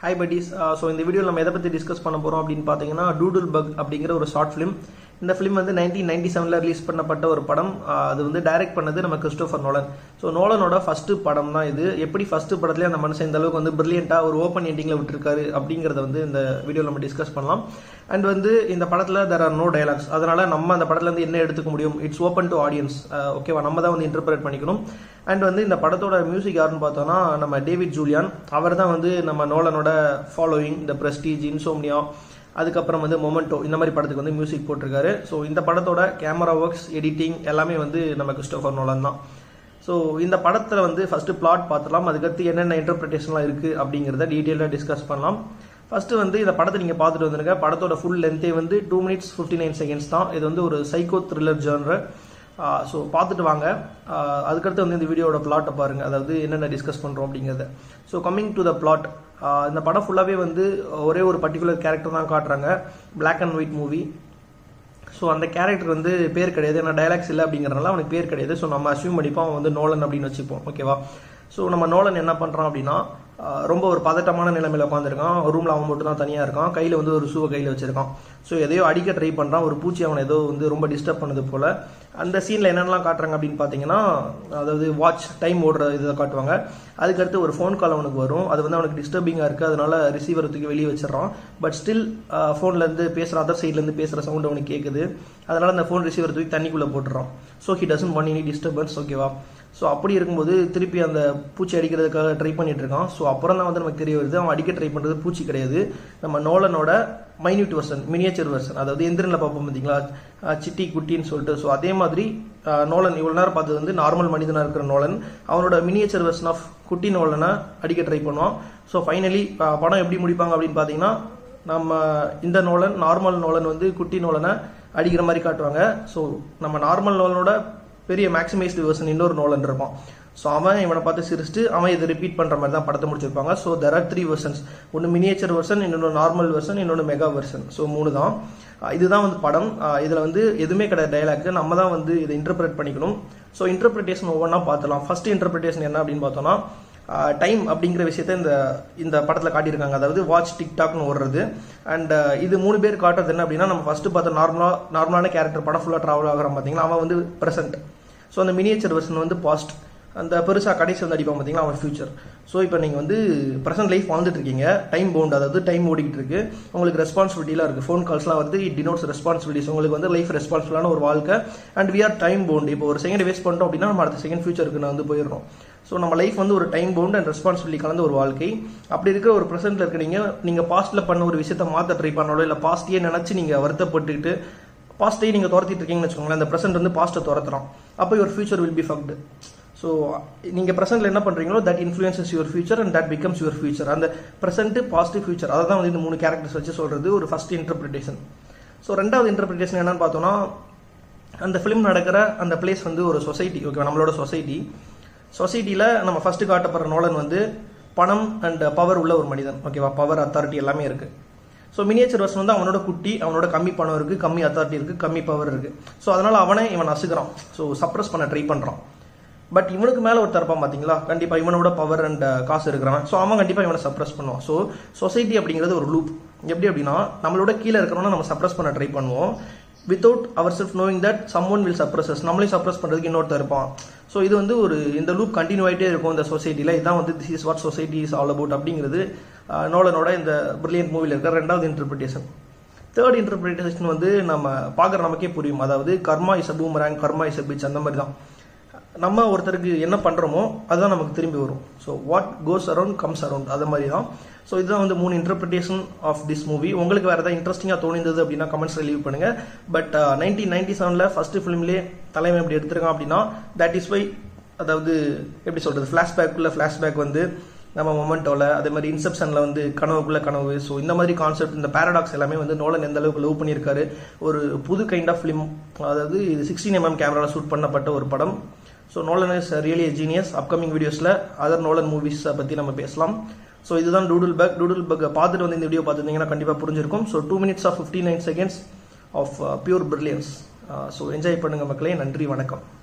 hi buddies so இந்த வீடியோவில் நம்ம எதை பற்றி டிஸ்கஸ் பண்ண போகிறோம் அப்படின்னு பார்த்தீங்கன்னா டூடுல் பக் அப்படிங்கிற ஒரு ஷார்ட் ஃபிலிம் இந்த ஃபிலிம் வந்து நைன்டீன் நைன்டி செவனில் ரிலீஸ் பண்ணப்பட்ட ஒரு படம் ஆஹ் அது வந்து டைரக்ட் பண்ணது நம்ம கிறிஸ்டோஃபர் நோலன் ஸோ நோலனோட ஃபர்ஸ்ட் படம் தான் இது எப்படி ஃபர்ஸ்ட் படத்துலேயே அந்த மனுஷன் இந்த அளவுக்கு வந்து பிரில்லியண்ட்டாக ஒரு ஓப்பன் எண்டிங்கில் விட்டுருக்காரு அப்படிங்கிறத வந்து இந்த வீடியோவில் நம்ம டிஸ்கஸ் பண்ணலாம் அண்ட் வந்து இந்த படத்தில் தெர் ஆர் நோ டைலாக்ஸ் அதனால நம்ம அந்த படத்துல இருந்து என்ன எடுத்துக்க முடியும் இட்ஸ் ஓப்பன் டு ஆடியன்ஸ் ஓகேவா நம்ம தான் வந்து இன்டர்பிரேட் பண்ணிக்கணும் அண்ட் வந்து இந்த படத்தோட மியூசிக் யாருன்னு பார்த்தோம்னா நம்ம டேவிட் ஜூலியான் அவர் தான் வந்து நம்ம நோலனோட ஃபாலோயிங் இந்த பிரஸ்டீஜ் இன்சோம்னியா அதுக்கப்புறம் வந்து மொமெண்டோ இந்த மாதிரி படத்துக்கு வந்து மியூசிக் போட்டிருக்காரு ஸோ இந்த படத்தோட கேமரா ஒர்க்ஸ் எடிட்டிங் எல்லாமே வந்து நம்ம கிறிஸ்டோஃபர் நோலன் தான் ஸோ இந்த படத்தில் வந்து ஃபர்ஸ்ட் பிளாட் பார்த்துலாம் அதுக்கடுத்து என்னென்ன இன்டர்பிரிட்டேஷன்லாம் இருக்குது அப்படிங்கிறத டீட்டெயிலாக டிஸ்கஸ் பண்ணலாம் ஃபர்ஸ்ட் வந்து இந்த படத்தை நீங்கள் பார்த்துட்டு வந்துருங்க படத்தோட ஃபுல் லென்த்தே வந்து two minutes fifty nine seconds தான் இது வந்து ஒரு சைக்கோ த்ரில்லர் ஜேர்னர் ஸோ பார்த்துட்டு வாங்க ஆஹ் அதுக்கடுத்து வந்து இந்த வீடியோட பிளாட்டை பாருங்கள் அதாவது என்னென்ன டிஸ்கஸ் பண்ணுறோம் அப்படிங்கிறத so coming to the plot இந்த படம் ஃபுல்லாகவே வந்து ஒரே ஒரு பர்டிகுலர் கேரக்டர் தான் காட்டுறாங்க black and white movie so அந்த கேரக்டர் வந்து பேர் கிடையாது ஏன்னா டைலாக்ஸ் இல்லை அப்படிங்கிறனால அவனுக்கு பேர் கிடையாது ஸோ நம்ம அசியூம் பண்ணிப்போம் அவன் வந்து நோலன் அப்படின்னு வச்சுப்போம் ஓகேவா ஸோ நம்ம நோலன் என்ன பண்ணுறான் அப்படின்னா ஆஹ் ரொம்ப ஒரு பதட்டமான நிலைமையில உட்காந்துருக்கான் ரூமில் அவன் மட்டும் தான் தனியாக இருக்கான் கையில் வந்து ஒரு ஷூவை கையில் வச்சிருக்கான் ஸோ எதையோ அடிக்க ட்ரை பண்ணுறான் ஒரு பூச்சி அவனை ஏதோ வந்து ரொம்ப டிஸ்டர்ப் பண்ணது போல் அந்த சீனில் என்னென்னலாம் காட்டுறாங்க அப்படின்னு பார்த்தீங்கன்னா அதாவது வாட்ச் டைம் ஓடுற இதை காட்டுவாங்க அதுக்கடுத்து ஒரு ஃபோன் கால் அவனுக்கு வரும் அது வந்து அவனுக்கு டிஸ்டர்பிங்காக இருக்குது அதனால ரிசீவர் தூக்கி வெளியே வச்சிடறான் பட் ஸ்டில் ஃபோன்லேருந்து பேசுகிற அதர் சைட்லேருந்து பேசுகிற சவுண்ட் அவனுக்கு கேட்குது அதனால அந்த ஃபோன் ரிசீவர் தூக்கி தண்ணிக்குள்ளே போட்டுறான் so he doesn't want any disturbance ஓகேவா ஸோ அப்படி இருக்கும்போது திருப்பி அந்த பூச்சி அடிக்கிறதுக்காக ட்ரை பண்ணிட்டு இருக்கான் ஸோ அப்புறம் தான் வந்து நமக்கு தெரிய வருது அவன் அடிக்க ட்ரை பண்ணுறது பூச்சி கிடையாது நம்ம நோலனோட மைன்யூட் வெர்ஷன் மினியேச்சர் வெர்ஷன் அதாவது எந்திரனில் பார்ப்போம் பார்த்தீங்களா அஹ் சிட்டி குட்டின்னு சொல்லிட்டு ஸோ அதே மாதிரி அஹ் நோலன் இவ்வளோ நேரம் பார்த்தது வந்து நார்மல் மனிதனாக இருக்கிற நோலன் அவனோட மினியேச்சர் வெர்ஷன் ஆஃப் குட்டி நோலனை அடிக்க ட்ரை பண்ணுவான் ஸோ ஃபைனலி படம் எப்படி முடிப்பாங்க அப்படின்னு பார்த்தீங்கன்னா நம்ம இந்த நோலன் நார்மல் நோலன் வந்து குட்டி நோலனை அடிக்கிற மாதிரி காட்டுவாங்க ஸோ நம்ம நார்மல் நோலனோட பெரிய மேக்ஸிமைஸ்டு வெர்ஷன் இன்னொரு நோலன் இருப்பான் ஸோ அவன் இவனை பார்த்து சிரிச்சுட்டு அவன் இதை ரிப்பீட் பண்ணுற மாதிரி தான் படத்தை முடிச்சிருப்பாங்க so there are three versions ஒன்று மினியேச்சர் வெர்ஷன் இன்னொன்று நார்மல் வெர்ஷன் இன்னொன்று மெகா வெர்ஷன் ஸோ மூணு தான் அஹ் இதுதான் வந்து படம் இதில் வந்து எதுவுமே கிடையாது டைலாக் நம்ம தான் வந்து இதை இன்டர்பிரேட் பண்ணிக்கணும் ஸோ இன்டர்பிரிட்டேஷன் ஒவ்வொன்றா பார்த்துலாம் ஃபர்ஸ்ட் இன்டர்பிரிட்டேஷன் என்ன அப்படின்னு பார்த்தோம்னா டைம் அப்படிங்கிற விஷயத்த இந்த இந்த படத்தில் காட்டியிருக்காங்க அதாவது வாட்ச் டிக்டாக்னு ஓடுறது அண்ட் இது மூணு பேர் காட்டுறது என்ன அப்படின்னா நம்ம ஃபர்ஸ்ட் பார்த்த நார்மலாக நார்மலான கேரக்டர் படம் ஃபுல்லாக ட்ராவல் ஆகிறான் பார்த்தீங்களா அவன் வந்து ப்ரெசென்ட் ஸோ அந்த மினியேச்சர் வெர்ஷன் வந்து பாஸ்ட் அந்த பெருசாக கடைசி வந்து அடிப்பான் பார்த்தீங்களா அவன் ஃபியூச்சர் ஸோ இப்போ நீங்கள் வந்து ப்ரெசென்ட் லைஃப் வாழ்ந்துட்டு இருக்கீங்க டைம் பவுண்ட் அதாவது டைம் ஓடிக்கிட்டு இருக்கு உங்களுக்கு ரெஸ்பான்சிபிலிட்டிலாம் இருக்குது ஃபோன் கால்ஸ்லாம் வருது இட் டினோட்ஸ் ரெஸ்பான்சிபிலிட்டிஸ் உங்களுக்கு வந்து லைஃப் ரெஸ்பான்சிபிளான ஒரு வாழ்க்கை and we are time bound இப்போ ஒரு செகண்ட் வேஸ்ட் பண்ணிட்டோம் அப்படின்னா நம்ம அடுத்த செகண்ட் ஃபியூச்சருக்கு நான் வந்து போயிடுறோம் ஸோ நம்ம லைஃப் வந்து ஒரு டைம் பவுண்ட் அண்ட் ரெஸ்பான்சிபிலிட்டி கலந்த ஒரு வாழ்க்கை அப்படி இருக்கிற ஒரு ப்ரெசென்ட்ல இருக்க நீங்கள் நீங்கள் பாஸ்ட்டில் பண்ண ஒரு விஷயத்தை மாற்ற ட்ரை பண்ணாலோ இல்லை பாஸ்ட்டையே நினச்சி நீங்கள் வருத்தப்பட்டுக்கிட்டு பாஸ்ட்டையே நீங்கள் துரத்திட்டு இருக்கீங்கன்னு வச்சுக்கோங்களேன் அந்த ப்ரெசென்ட் வந்து பாஸ்ட்டை துரத்துறோம் அப்போ your future will be fucked so நீங்கள் ப்ரெசென்ட்ல என்ன பண்ணுறீங்களோ that influences your future and that becomes your future அந்த ப்ரெசென்ட் பாசிட்டிவ் ஃபியூச்சர் அதை தான் வந்து இந்த மூணு கேரக்டர்ஸ் வச்சு சொல்கிறது ஒரு ஃபர்ஸ்ட் இன்டர்பிரிட்டேஷன் ஸோ ரெண்டாவது இன்டர்பிரிட்டேஷன் என்னன்னு பார்த்தோம்னா அந்த ஃபிலிம் நடக்கிற அந்த பிளேஸ் வந்து ஒரு சொசைட்டி ஓகே நம்மளோட சொசைட்டி சொசைட்டியில் நம்ம ஃபர்ஸ்ட் காட்டப்படுற நோலன் வந்து பணம் அண்ட் பவர் உள்ள ஒரு மனிதன் ஓகேவா பவர் அத்தாரிட்டி எல்லாமே இருக்கு ஸோ மினியேச்சர் வருஷன் வந்து அவனோட குட்டி அவனோட கம்மி பணம் இருக்கு கம்மி அத்தாரிட்டி இருக்கு கம்மி பவர் இருக்கு ஸோ அதனால அவனை இவன் அசுகிறான் ஸோ சப்ரஸ் பண்ண ட்ரை பண்றான் பட் இவனுக்கு மேல ஒரு தரப்பான் பாத்தீங்களா கண்டிப்பா இவனோட பவர் அண்ட் காசு இருக்கிறான் ஸோ அவன் கண்டிப்பா இவனை சப்ரஸ் பண்ணுவான் ஸோ சொசைட்டி அப்படிங்கிறது ஒரு லூப் எப்படி அப்படின்னா நம்மளோட கீழே இருக்கிறவன நம்ம சப்ரஸ் பண்ண ட்ரை பண்ணுவோம் without our self knowing that someone will suppresses நம்மளையும் சப்ரஸ் பண்ணுறதுக்கு இன்னொருத்தர் இருப்பான் ஸோ இது வந்து ஒரு இந்த லூப் கண்டினியூ ஆகிட்டே இருக்கும் இந்த சொசைட்டியில் இதான் வந்து this is what society is all about அப்படிங்கிறது நோலனோட இந்த பிரில்லியன்ட் மூவியில் இருக்கிற ரெண்டாவது இன்டர்பிரிட்டேஷன் தேர்ட் இன்டர்பிரிட்டேஷன் வந்து நம்ம பார்க்குற நமக்கே புரியும் அதாவது karma is a boomerang karma is a bitch அந்த மாதிரி தான் நம்ம ஒருத்தருக்கு என்ன பண்ணுறோமோ அதுதான் நமக்கு திரும்பி வரும் so what goes around comes around அது மாதிரி தான் ஸோ இதுதான் வந்து மூணு இன்டர்பிரிட்டேஷன் ஆஃப் திஸ் மூவி உங்களுக்கு வேறு ஏதாவது இன்ட்ரெஸ்டிங்காக தோணிந்தது அப்படின்னா கமெண்ட்ஸில் லீவ் பண்ணுங்க பட் நைன்டீன் நைன்டி செவனில் ஃபர்ஸ்ட் ஃபிலிம்லேயே தலைமை எப்படி எடுத்திருக்கான் அப்படின்னா தட் இஸ் வை அதாவது எப்படி சொல்கிறது ஃப்ளாஷ்பேக்குள்ள ஃப்ளாஷ்பேக் வந்து நம்ம மொமெண்டோவில் அதே மாதிரி இன்செப்ஷனில் வந்து கனவுக்குள்ள கனவு ஸோ இந்த மாதிரி கான்செப்ட் இந்த பேரடாக்ஸ் எல்லாமே வந்து நோலன் எந்த அளவுக்கு லவ் பண்ணியிருக்காரு ஒரு புது கைண்ட் ஆஃப் ஃபிலிம் அதாவது இது சிக்ஸ்டீன் எம்எம் கேமராவில் ஷூட் பண்ணப்பட்ட ஒரு படம் so Nolan is really genius upcoming வீடியோஸில் அதர் நோலன் மூவிஸை பற்றி நம்ம பேசலாம் ஸோ இதுதான் டூடுல் பேக் டூடுல் பேக் பார்த்துட்டு வந்து இந்த வீடியோ பார்த்துருந்தீங்கன்னா கண்டிப்பாக புரிஞ்சிருக்கும் so two minutes of fifty nine seconds of pure brilliance so enjoy பண்ணுங்கள் மக்களே நன்றி வணக்கம்